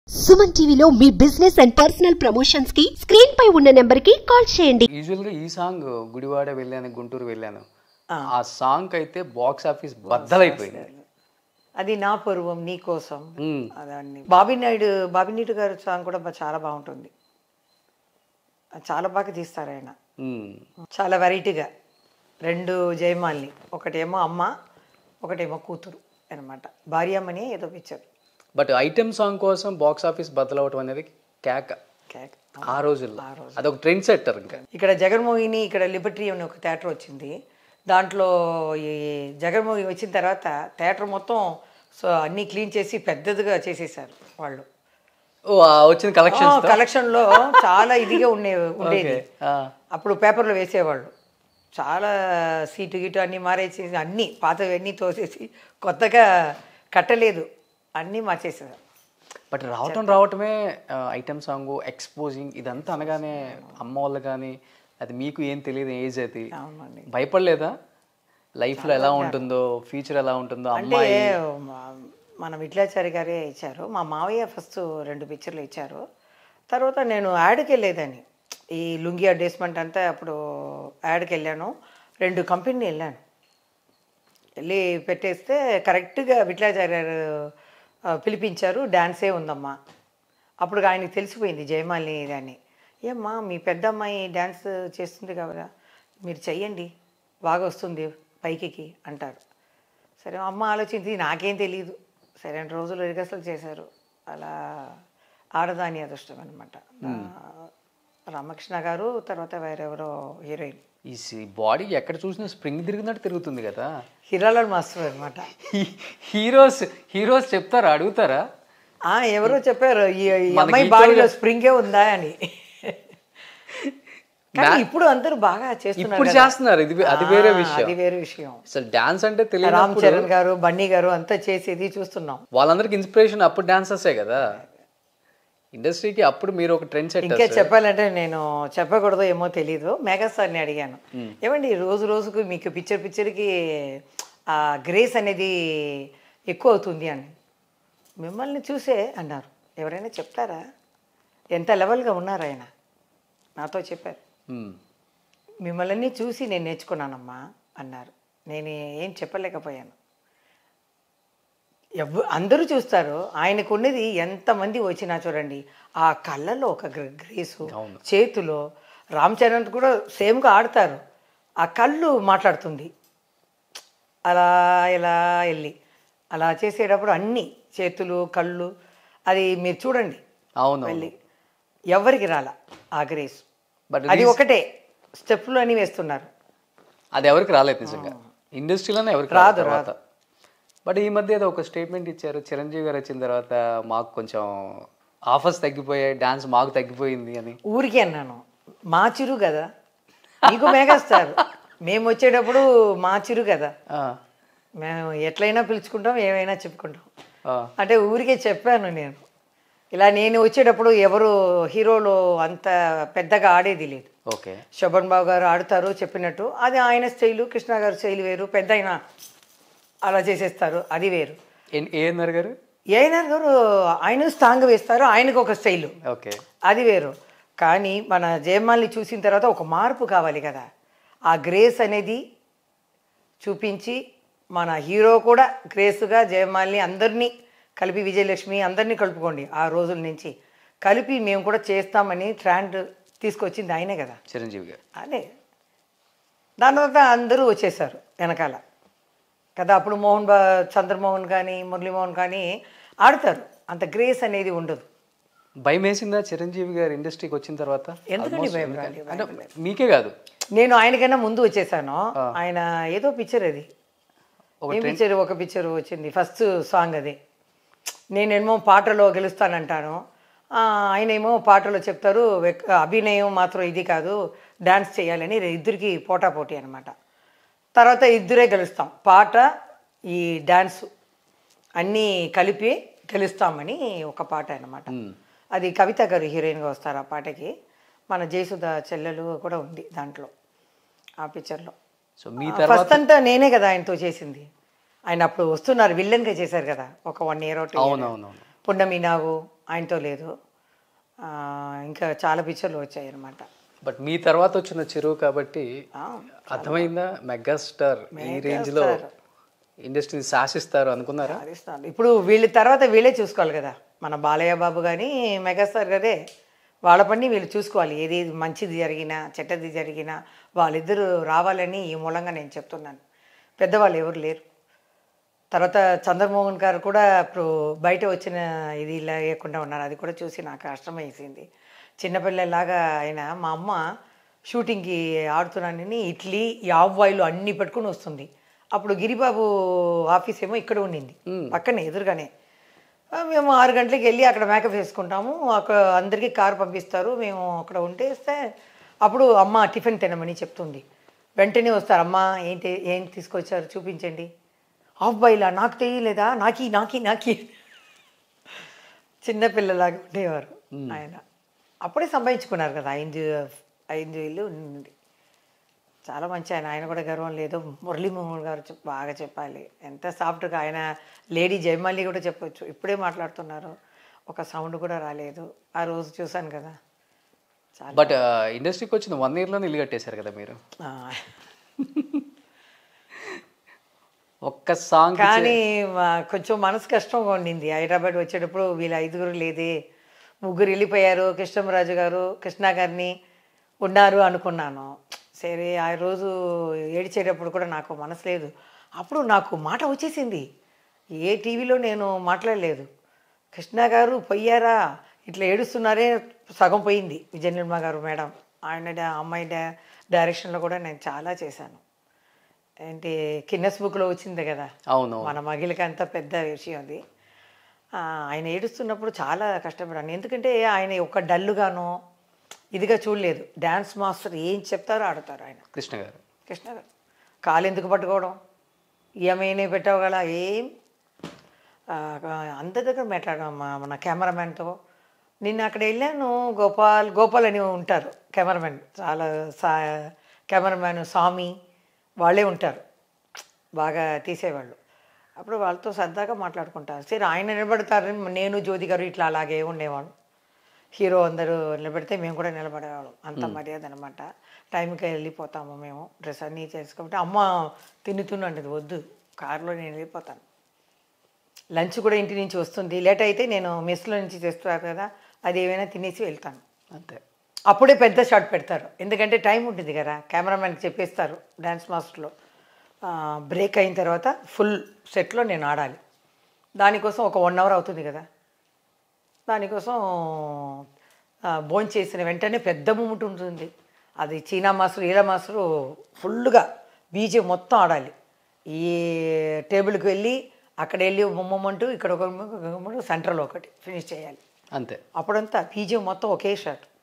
సుమన్ టీవీలో మీ business and personal promotions కి స్క్రీన్ పై ఉన్న నెంబర్ కి కాల్ చేయండి యూజువల్గా ఈ సాంగ్ గుడివాడ వెళ్ళాను గుంటూరు వెళ్ళాను ఆ సాంగ్ అయితే బాక్స్ ఆఫీస్ బద్దలైపోయింది అది నా పరువం నీ కోసం మ్మ్. అదాన్ని బాబీ నాయుడు బాబీ నాయుడు గారి సాంగ్ కూడా బా- చాలా బాగుంటుంది అది చాలా బాగా తీస్తారు ఆయన మ్మ్. చాలా వెరైటీగా రెండు జయమాల్ని ఒకటేమో అమ్మ ఒకటేమో కూతురు అనమాట భార్యమ్మని ఏదో పిక్చర్ బట్ ఐటెం సాంగ్ కోసం బాక్స్ ఆఫీస్ బద్దలవటం అనేది కేక ఆ రోజుల్లో అదొక ట్రెండ్ సెట్టర్ ఇంకా ఇక్కడ జగన్మోహిని ఇక్కడ లిబర్టీ అనే ఒక థియేటర్ వచ్చింది దాంట్లో ఈ జగన్మోహిని వచ్చిన తర్వాత థియేటర్ మొత్తం సో అన్నీ క్లీన్ చేసి పెద్దదిగా చేసేసారు వాళ్ళు ఓ ఆ వచ్చిన కలెక్షన్ కలెక్షన్ లో చాలా ఇదిగా ఉండే ఉండేది ఆ. అప్పుడు పేపర్లో వేసేవాళ్ళు చాలా సీటు గీటు అన్నీ మారేసి అన్నీ పాతవి అన్నీ తోసేసి కొత్తగా కట్టలేదు అన్నీ మార్చేసారు బట్ రావటం రావటమే ఐటెం సాంగ్ ఎక్స్పోజింగ్ ఇదంతా అనగానే అమ్మ వాళ్ళు కానీ అది మీకు ఏం తెలియదు ఏజ్ అది అవునండి భయపడలేదా లైఫ్లో ఎలా ఉంటుందో ఫ్యూచర్ ఎలా ఉంటుందో అంటే అమ్మాయి మా- మన విట్లాచారి గారే ఇచ్చారు మా మావయ్య ఫస్ట్ రెండు పిక్చర్లు ఇచ్చారు తర్వాత నేను యాడ్కి వెళ్ళేదాన్ని ఈ లుంగి అడ్వర్టైజ్మెంట్ అంతా అప్పుడు యాడ్కి వెళ్ళాను రెండు కంపెనీ వెళ్ళాను వెళ్ళి పెట్టేస్తే కరెక్ట్గా విట్లాచారి గారు ఆ, పిలిపించారు డాన్సే ఉందమ్మా అప్పుడు ఆయనకి తెలిసిపోయింది జయమాలిని దాన్ని ఏమ్మా మీ పెద్ద అమ్మాయి డ్యాన్స్ చేస్తుంది కదా మీరు చెయ్యండి బాగా వస్తుంది పైకి అంటారు సరే అమ్మ ఆలోచించి నాకేం తెలియదు సరే రెండు రోజులు రిహర్సల్ చేశారు అలా ఆడదాని అదృష్టం అనమాట రామకృష్ణ గారు తర్వాత వేరెవరో హీరోయిన్ ఈ బాడీ ఎక్కడ చూసినా స్ప్రింగ్ తిరిగినట్టు తిరుగుతుంది కదా హీరాలాల్ మాస్టర్ అనమాట హీరోస్ హీరోస్ చెప్తారా అడుగుతారా ఎవరో చెప్పారు ఈ ఈ మనకి అమ్మాయి equal బాడీలో గా- స్ప్రింగే ఉందా అని కానీ ఇప్పుడు అందరూ బాగా చేస్తున్నారు ఇప్పుడు కదా. చేస్తున్నారు ఇది అది వేరే ఆ, విషయం అది వేరే విషయం అసలు డాన్స్ అంటే రామ్ తెలియదు చరణ్ గారు బన్నీ గారు అంతా చేసేది చూస్తున్నాం వాళ్ళందరికి ఇన్స్పిరేషన్ అప్పుడు డాన్సర్సే కదా ఇండస్ట్రీకి అప్పుడు మీరు ఒక ట్రెండ్ సెట్ ఇంకా చెప్పాలంటే నేను చెప్పకూడదో ఏమో తెలీదు మెగాస్టార్ని అడిగాను ఏమండి రోజు రోజుకు మీకు పిక్చర్ పిక్చర్కి ఆ గ్రేస్ అనేది ఎక్కువ అవుతుంది అని మిమ్మల్ని చూసే అన్నారు ఎవరైనా చెప్తారా ఎంత లెవెల్గా ఉన్నారు ఆయన నాతో చెప్పారు మిమ్మల్ని చూసి నేను నేర్చుకున్నానమ్మా అన్నారు నేను ఏం చెప్పలేకపోయాను ఎవ అందరూ చూస్తారు ఆయనకు ఉన్నది ఎంతమంది వచ్చినా చూడండి ఆ కళ్ళలో ఒక గ్ర- గ్రేసు చేతిలో రామ్ చరణ్ కూడా సేమ్గా ఆడతారు ఆ కళ్ళు మాట్లాడుతుంది అలా ఇలా వెళ్ళి అలా చేసేటప్పుడు అన్నీ చేతులు కళ్ళు అది మీరు చూడండి అవును వెళ్ళి ఎవరికి రాల ఆ గ్రేస్ బట్ అది ఒకటే స్టెప్లు అని వేస్తున్నారు అది ఎవరికి రాలేదు నిజంగా ఇండస్ట్రీలోనే ఎవరికి రాదు తర్వాత బట్ ఈ మధ్య ఏదో ఒక స్టేట్మెంట్ ఇచ్చారు చిరంజీవి గారు వచ్చిన తర్వాత మాకు కొంచెం ఆఫర్స్ తగ్గిపోయాయి డాన్స్ మాకు తగ్గిపోయింది అని ఊరికే అన్నాను మా చిరు కదా నీకు మేఘేస్తారు మేము వచ్చేటప్పుడు మా చిరు కదా ఆ, మేము ఎట్లయినా పిలుచుకుంటాం ఏమైనా చెప్పుకుంటాం ఆ, అంటే ఊరికే చెప్పాను నేను ఇలా నేను వచ్చేటప్పుడు ఎవరు హీరోలు అంత పెద్దగా ఆడేది లేదు ఓకే శోభన్ బాబు గారు ఆడుతారు చెప్పినట్టు అది ఆయన స్టైలు కృష్ణ గారి స్టైల్ వేరు పెద్ద ఆయన అలా చేసేస్తారు అది వేరు ఏ- ఏఎన్ఆర్ గారు ఏఎన్ఆర్ గారు ఆయన స్ట్రాంగ్ వేస్తారు ఆయనకు ఒక స్టైలు ఓకే అది వేరు కానీ మన జయమాల్ని చూసిన తర్వాత ఒక మార్పు కావాలి కదా ఆ గ్రేస్ అనేది చూపించి మన హీరో కూడా గ్రేస్గా జయమాల్ని అందరినీ కలిపి విజయలక్ష్మి అందరినీ కలుపుకోండి ఆ రోజుల నుంచి కలిపి మేము కూడా చేస్తామని ట్రాండ్ తీసుకొచ్చింది ఆయనే కదా చిరంజీవి గారు అదే దాని తర్వాత అందరూ వచ్చేసారు వెనకాల కదా అప్పుడు మోహన్ బా చంద్రమోహన్ కానీ మురళీమోహన్ కానీ ఆడతారు అంత గ్రేస్ అనేది ఉండదు భయం వేసిందా చిరంజీవి గారు ఇండస్ట్రీకి వచ్చిన తర్వాత ఎందుకండి Almost భయం ఎందుకంటే- రాలేదు? అంటే మీకే కాదు నేను ఆయనకన్నా ముందు వచ్చేసాను ఆయన ఏదో పిక్చర్ అది ఒక ఏం పిక్చర్ ఒక పిక్చర్ వచ్చింది ఫస్ట్ సాంగ్ అది నేనేమో పాటలో గెలుస్తానంటాను ఆ, ఆయనేమో పాటలో చెప్తారు వెక్- అభినయం మాత్రం ఇది కాదు డాన్స్ చేయాలని ఇద్దరికి పోటా పోటీ అనమాట తర్వాత ఇద్దరే గెలుస్తాం పాట ఈ డాన్స్ అన్నీ కలిపి గెలుస్తామని ఒక పాట అన్నమాట అది కవిత గారు హీరోయిన్గా వస్తారు ఆ పాటకి మన జయసుధ చెల్లెలు కూడా ఉంది దాంట్లో ఆ పిక్చర్లో సో మీ తర్వాత ఫస్ట్ అంతా నేనే కదా ఆయనతో చేసింది ఆయన అప్పుడు వస్తున్నారు విల్లన్గా చేశారు కదా ఒక వన్ ఇయర్ ఒకటి అవునవునవును పున్నమి నాగు ఆయనతో లేదు ఆ, ఇంకా చాలా పిక్చర్లు వచ్చాయి అనమాట బట్ మీ తర్వాత వచ్చిన చెరువు కాబట్టి అర్థమైందా మెగాస్టార్ ఈ రేంజ్ లో ఇండస్ట్రీని శాసిస్తారు అనుకున్నారా సాధిస్తాను ఇప్పుడు వీళ్ళ తర్వాత వీళ్ళే చూసుకోవాలి కదా మన బాలయ్య బాబు కానీ మెగాస్టార్ గారే వాళ్ళ పని వీళ్ళు చూసుకోవాలి ఏది మంచిది జరిగినా చెడ్డది జరిగినా వాళ్ళిద్దరూ రావాలని ఈ మూలంగా నేను చెప్తున్నాను పెద్దవాళ్ళు ఎవరు లేరు తర్వాత చంద్రమోహన్ గారు కూడా ఇప్పుడు బయట వచ్చిన ఇది లేకుండా ఉన్నారు అది కూడా చూసి నాకు కష్టం వేసింది చిన్నపిల్లలాగా ఆయన మా అమ్మ షూటింగ్కి ఆడుతున్నానని ఇడ్లీ యావ్వాయిలు అన్నీ పెట్టుకుని వస్తుంది అప్పుడు గిరిబాబు ఆఫీస్ ఏమో ఇక్కడ ఉండింది పక్కనే ఎదురుగానే ఆ, మేము ఆరు గంటలకు వెళ్ళి అక్కడ మేకప్ వేసుకుంటాము అక్కడ అందరికీ కారు పంపిస్తారు మేము అక్కడ ఉంటేస్తే అప్పుడు అమ్మ టిఫిన్ తినమని చెప్తుంది వెంటనే వస్తారు అమ్మ ఏంటి ఏం తీసుకొచ్చారు చూపించండి ఆఫ్ బాయిలా నాకు తెలియలేదా నాకి నాకి నాకి చిన్నపిల్లలాగా ఉండేవారు ఆయన అప్పుడే సంపాదించుకున్నారు కదా ఐదు ఐదు ఇల్లు ఉంది చాలా మంచి ఆయన ఆయన కూడా గర్వం లేదు మురళీమోహన్ గారు చెప్- బాగా చెప్పాలి ఎంత సాఫ్ట్గా ఆయన లేడీ జయమాలి కూడా చెప్పొచ్చు ఇప్పుడే మాట్లాడుతున్నారు ఒక సౌండ్ కూడా రాలేదు ఆ రోజు చూశాను కదా చాలా బట్ ఇండస్ట్రీకి వచ్చిన వన్ ఇయర్లోనే ఇల్లు కట్టేశారు కదా మీరు ఆ, ఒక్క సాంగ్ కానీ మా- కొంచెం మనసు కష్టంగా ఉండింది హైదరాబాద్ వచ్చేటప్పుడు వీళ్ళ ఐదుగురు లేదే ముగ్గురు వెళ్ళిపోయారు కృష్ణరాజు గారు కృష్ణ గారిని ఉన్నారు అనుకున్నాను సరే ఆ రోజు ఏడిచేటప్పుడు కూడా నాకు మనసు లేదు అప్పుడు నాకు మాట వచ్చేసింది ఏ టీవీలో నేను మాట్లాడలేదు కృష్ణ గారు పోయారా ఇట్లా ఏడుస్తున్నారే సగం పోయింది విజయ నిర్మ గారు మేడం ఆయన డా- అమ్మాయి డా డైరెక్షన్లో కూడా నేను చాలా చేశాను ఏంటి కిన్నెస్ బుక్లో వచ్చింది కదా అవును మన మగిలికి అంత పెద్ద విషయం అది ఆ, ఆయన ఏడుస్తున్నప్పుడు చాలా కష్టపడాను ఎందుకంటే ఆయన ఒక డల్లుగానో ఇదిగా చూడలేదు డ్యాన్స్ మాస్టర్ ఏం చెప్తారో ఆడతారు ఆయన కృష్ణ గారు కృష్ణ గారు కాలు ఎందుకు పట్టుకోవడం ఈఎంఐనే పెట్టావు కదా ఏం ఆ, అందరి దగ్గర మాట్లాడాం మా- మన కెమెరామెన్తో నిన్న అక్కడ వెళ్ళాను గోపాల్ గోపాల్ అని ఉంటారు కెమెరామెన్ చాలా సా కెమెరామెన్ స్వామి వాళ్ళే ఉంటారు బాగా తీసేవాళ్ళు అప్పుడు వాళ్ళతో సరదాగా మాట్లాడుకుంటారు సరే ఆయన నిలబడతారని నేను జ్యోతి గారు ఇట్లా అలాగే ఉండేవాళ్ళం హీరో అందరూ నిలబెడితే మేము కూడా నిలబడేవాళ్ళం అంత మర్యాద అనమాట టైంకి వెళ్ళిపోతాము మేము డ్రెస్ అన్నీ చేసుకోబట్టి అమ్మ తిన్నుతున్నండి వద్దు కారులో నేను వెళ్ళిపోతాను లంచ్ కూడా ఇంటి నుంచి వస్తుంది లేట్ అయితే నేను మెస్లో నుంచి తెస్తారు కదా అది ఏమైనా తినేసి వెళ్తాను అంతే అప్పుడే పెద్ద షాట్ పెడతారు ఎందుకంటే టైం ఉంటుంది కదా కెమెరామెన్కి చెప్పేస్తారు డ్యాన్స్ మాస్టర్లో బ్రేక్ అయిన తర్వాత ఫుల్ సెట్లో నేను ఆడాలి దానికోసం ఒక వన్ అవర్ అవుతుంది కదా దానికోసం భోజనం చేసిన వెంటనే పెద్ద మూమెంట్ ఉంటుంది అది చీనా మాస్టర్ ఈల మాస్టరు ఫుల్గా బీజే మొత్తం ఆడాలి ఈ టేబుల్కి వెళ్ళి అక్కడ వెళ్ళి బొమ్మమంటూ ఇక్కడ ఒక సెంటర్లో ఒకటి ఫినిష్ చేయాలి అంతే అప్పుడంతా బీజే మొత్తం ఒకే షాట్